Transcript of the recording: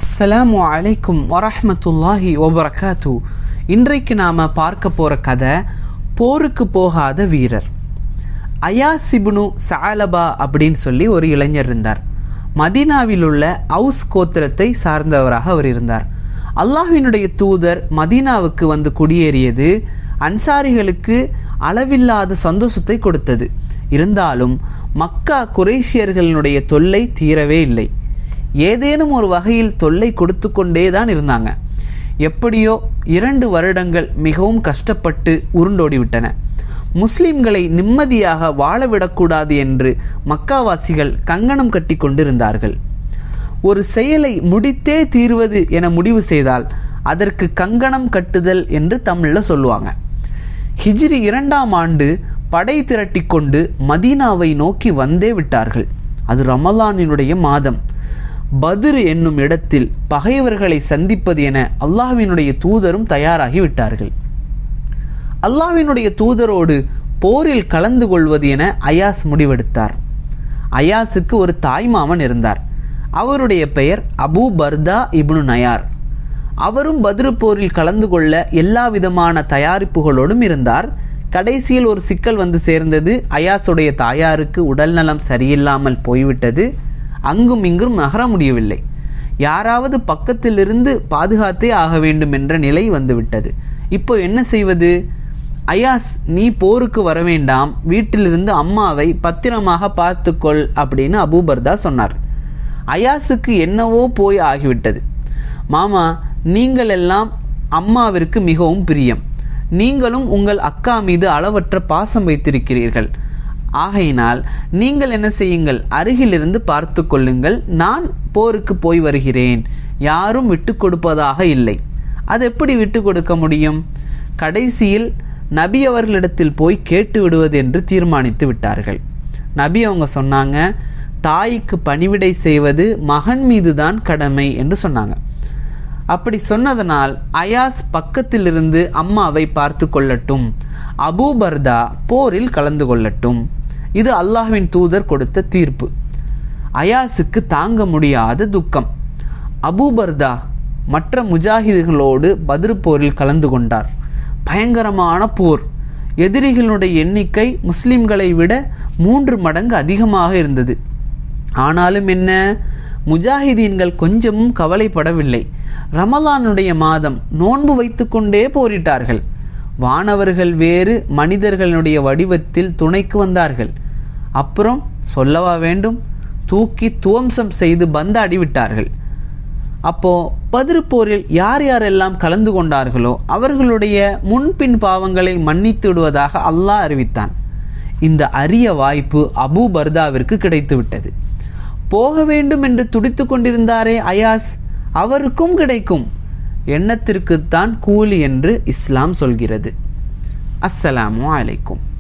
அஸ்ஸலாமு அலைக்கும் வரஹ்மத்துல்லாஹி வபரகாத்து இன்றைக்கு நாம் பார்க்க போகிற கதை போருக்கு போகாத வீரர் அயாசிபுனு சாலபா அப்படின்னு சொல்லி ஒரு இளைஞர் இருந்தார் மதீனாவில் உள்ள அவுஸ் கோத்திரத்தை சார்ந்தவராக அவர் இருந்தார் அல்லாஹ்வினுடைய தூதர் மதீனாவுக்கு வந்து குடியேறியது அன்சாரிகளுக்கு அளவில்லாத சந்தோஷத்தை கொடுத்தது இருந்தாலும் மக்கா குரேஷியர்களினுடைய தொல்லை தீரவே இல்லை ஏதேனும் ஒரு வகையில் தொல்லை கொடுத்து கொண்டே தான் இருந்தாங்க எப்படியோ இரண்டு வருடங்கள் மிகவும் கஷ்டப்பட்டு உருண்டோடிவிட்டன முஸ்லிம்களை நிம்மதியாக வாழவிடக்கூடாது என்று மக்காவாசிகள் கங்கணம் கட்டி கொண்டிருந்தார்கள் ஒரு செயலை முடித்தே தீர்வது என முடிவு செய்தால் அதற்கு கங்கணம் கட்டுதல் என்று தமிழில் சொல்லுவாங்க ஹிஜ்ரி இரண்டாம் ஆண்டு படை திரட்டி கொண்டு மதீனாவை நோக்கி வந்தே விட்டார்கள் அது ரமலானினுடைய மாதம் பத்ர் என்னும் இடத்தில் பகைவர்களை சந்திப்பது என அல்லாஹ்வினுடைய தூதரும் தயாராகி விட்டார்கள் அல்லாஹ்வினுடைய தூதரோடு போரில் கலந்து கொள்வது என அயாஸ் முடிவெடுத்தார் அயாஸுக்கு ஒரு தாய்மாமன் இருந்தார் அவருடைய பெயர் அபூ பர்தா இப்னு நயார் அவரும் பத்ரு போரில் கலந்து கொள்ள எல்லா விதமான தயாரிப்புகளோடும் இருந்தார் கடைசியில் ஒரு சிக்கல் வந்து சேர்ந்தது அயாஸுடைய தாயாருக்கு உடல்நலம் சரியில்லாமல் போய்விட்டது அங்கும் இங்கும் நகர முடியவில்லை யாராவது பக்கத்திலிருந்து பாதுகாத்தே ஆக வேண்டும் என்ற நிலை வந்துவிட்டது இப்போ என்ன செய்வது அயாஸ் நீ போருக்கு வர வேண்டாம் வீட்டிலிருந்து அம்மாவை பத்திரமாக பார்த்துக்கொள் அப்படின்னு அபூபர்தா சொன்னார் அயாஸுக்கு என்னவோ போய் ஆகிவிட்டது மாமா நீங்கள் எல்லாம் அம்மாவிற்கு மிகவும் பிரியம் நீங்களும் உங்கள் அக்கா மீது அளவற்ற பாசம் வைத்திருக்கிறீர்கள் ஆகையினால் நீங்கள் என்ன செய்யுங்கள் அருகிலிருந்து பார்த்து கொள்ளுங்கள் நான் போருக்கு போய் வருகிறேன் யாரும் விட்டு கொடுப்பதாக இல்லை அது எப்படி விட்டு கொடுக்க முடியும் கடைசியில் நபி அவர்களிடத்தில் போய் கேட்டு விடுவது என்று தீர்மானித்து விட்டார்கள் நபி அவங்க சொன்னாங்க தாய்க்கு பணிவிடை செய்வது மகன் மீதுதான் கடமை என்று சொன்னாங்க அப்படி சொன்னதனால் அயாஸ் பக்கத்திலிருந்து அம்மாவை பார்த்து கொள்ளட்டும் அபூபர்தா போரில் கலந்து கொள்ளட்டும் இது அல்லாஹ்வின் தூதர் கொடுத்த தீர்ப்பு அயாஸுக்கு தாங்க முடியாத துக்கம் அபூபர்தா மற்ற முஜாஹிதுகளோடு பத்ரு போரில் கலந்து கொண்டார் பயங்கரமான போர் எதிரிகளுடைய எண்ணிக்கை முஸ்லிம்களை விட மூன்று மடங்கு அதிகமாக இருந்தது ஆனாலும் என்ன முஜாஹிதீன்கள் கொஞ்சமும் கவலைப்படவில்லை ரமலானுடைய மாதம் நோன்பு வைத்துக்கொண்டே போரிட்டார்கள் வானவர்கள் வேறு மனிதர்களுடைய வடிவத்தில் துணைக்கு வந்தார்கள் அப்புறம் சொல்லவா வேண்டும் தூக்கி துவம்சம் செய்து பந்தாடி விட்டார்கள் அப்போ பதிருப்போரில் யார் யாரெல்லாம் கலந்து கொண்டார்களோ அவர்களுடைய முன்பின் பாவங்களை மன்னித்து விடுவதாக அல்லாஹ் அறிவித்தான் இந்த அரிய வாய்ப்பு அபூ பர்தாவிற்கு கிடைத்துவிட்டது போக வேண்டும் என்று துடித்து கொண்டிருந்தாரே அயாஸ் அவருக்கும் கிடைக்கும் எண்ணத்திற்குத்தான் கூலி என்று இஸ்லாம் சொல்கிறது அஸ்ஸலாமு அலைக்கும்